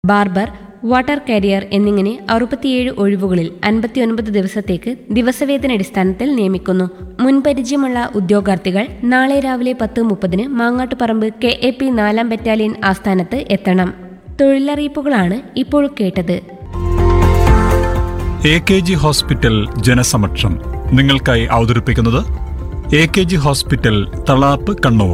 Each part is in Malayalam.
ബാർബർ വാട്ടർ കാരിയർ എന്നിങ്ങനെ അറുപത്തിയേഴ് ഒഴിവുകളിൽ അൻപത്തിയൊൻപത് ദിവസത്തേക്ക് ദിവസവേതനടിസ്ഥാനത്തിൽ നിയമിക്കുന്നു മുൻപരിചയമുള്ള ഉദ്യോഗാർത്ഥികൾ നാളെ രാവിലെ പത്ത് മുപ്പതിന് മാങ്ങാട്ടുപറമ്പ് കെ എ പി നാലാം ബറ്റാലിയൻ ആസ്ഥാനത്ത് എത്തണം തൊഴിലറിയിപ്പുകളാണ് ഇപ്പോൾ കേട്ടത് എ കെ ജി ഹോസ്പിറ്റൽ ജനസമക്ഷം നിങ്ങൾക്കായി അവതരിപ്പിക്കുന്നത് A K G hospital Thalap Kannur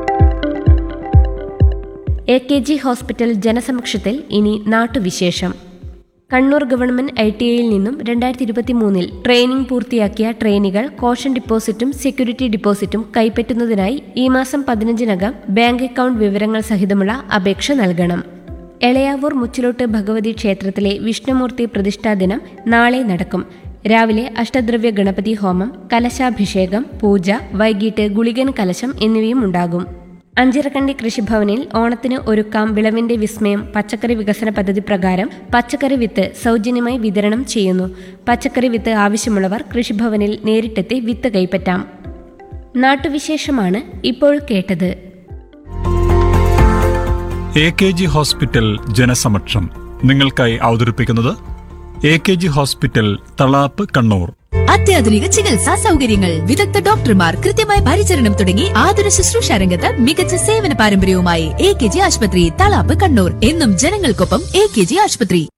A K G hospital ജനസമക്ഷത്തിൽ ഇനി നാട്ടുവിശേഷം കണ്ണൂർ ഗവൺമെന്റ് ഐ ടി ഐയിൽ നിന്നും രണ്ടായിരത്തി ഇരുപത്തി മൂന്നിൽ ട്രെയിനിംഗ് പൂർത്തിയാക്കിയ ട്രെയിനികൾ കോഷൻ ഡിപ്പോസിറ്റും സെക്യൂരിറ്റി ഡിപ്പോസിറ്റും കൈപ്പറ്റുന്നതിനായി ഈ മാസം പതിനഞ്ചിനകം ബാങ്ക് അക്കൗണ്ട് വിവരങ്ങൾ സഹിതമുള്ള അപേക്ഷ നൽകണം എളയാവൂർ മുച്ചിലോട്ട് ഭഗവതി ക്ഷേത്രത്തിലെ വിഷ്ണുമൂർത്തി പ്രതിഷ്ഠാ ദിനം നാളെ നടക്കും രാവിലെ അഷ്ടദ്രവ്യ ഗണപതി ഹോമം കലശാഭിഷേകം പൂജ വൈകിട്ട് ഗുളികൻ കലശം എന്നിവയും ഉണ്ടാകും അഞ്ചിറക്കണ്ടി കൃഷിഭവനിൽ ഓണത്തിന് ഒരുക്കാം വിളവിന്റെ വിസ്മയം പച്ചക്കറി വികസന പദ്ധതി പ്രകാരം പച്ചക്കറി വിത്ത് സൗജന്യമായി വിതരണം ചെയ്യുന്നു പച്ചക്കറി വിത്ത് ആവശ്യമുള്ളവർ കൃഷിഭവനിൽ നേരിട്ടെത്തി വിത്ത് കൈപ്പറ്റാം നാട്ടുവിശേഷമാണ് ഇപ്പോൾ കേട്ടത് എ കെ ജി ഹോസ്പിറ്റൽ ജനസമക്ഷം നിങ്ങൾക്കായി അവതരിപ്പിക്കുന്നത് A K G hospital Thalap Kannur അത്യാധുനിക ചികിത്സാ സൗകര്യങ്ങൾ വിദഗ്ധ ഡോക്ടർമാർ കൃത്യമായ പരിചരണം തുടങ്ങി ആതുര ശുശ്രൂഷ രംഗത്ത് മികച്ച സേവന പാരമ്പര്യവുമായി എ കെ ജി ആശുപത്രി തളാപ്പ് കണ്ണൂർ എന്നും ജനങ്ങൾക്കൊപ്പം എ കെ ജി ആശുപത്രി